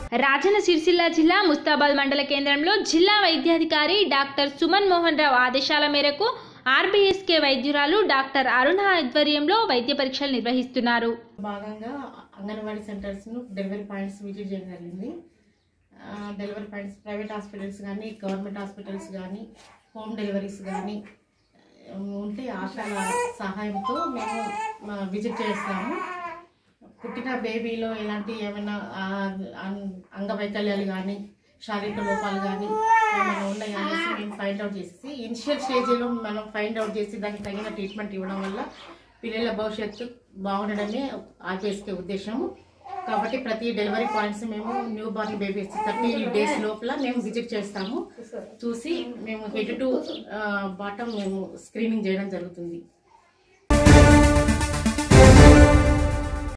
రాజన్న సిరిసిల్ల జిల్లా ముస్తాబాద్ మండల కేంద్రంలో జిల్లా వైద్యాధికారి డాక్టర్ సుమన్ మోహన్ రావు ఆదేశాల మేరకు ఆర్బీఎస్కే వైద్యురాలు డాక్టర్ అరుణ ఆధ్వర్యంలో వైద్య పరీక్షలు నిర్వహిస్తున్నారు భాగంగా అంగన్వాడీ సెంటర్స్ను డెలివరీ పాయింట్స్ విజిట్ చేయడం జరిగింది ఆ, డెలివరీ పాయింట్స్ ప్రైవేట్ హాస్పిటల్స్ కానీ గవర్నమెంట్ హాస్పిటల్స్ కానీ హోమ్ డెలివరీస్ కానీ ఆ, ఉంటే ఆశాల సహాయంతో మేము ఆ, విజిట్ చేస్తాము పుట్టిన బేబీలో ఎలాంటి ఏమైనా ఆ, అం- అంగవైకల్యాలు కానీ శారీరక లోపాలు కానీ ఏమైనా ఉన్నాయి అనేసి మేము ఫైండ్ అవుట్ చేసేసి ఇనిషియల్ స్టేజ్లో మనం ఫైండ్ అవుట్ చేసి దానికి తగిన ట్రీట్మెంట్ ఇవ్వడం వల్ల పిల్లల భవిష్యత్తు బాగుండడమే ఆర్పిఎస్కే ఉద్దేశము కాబట్టి ప్రతి డెలివరీ పాయింట్స్ మేము newborn babies thirty days లోపల మేము విజిట్ చేస్తాము చూసి మేము హెడ్ టు బాటం మేము స్క్రీనింగ్ చేయడం జరుగుతుంది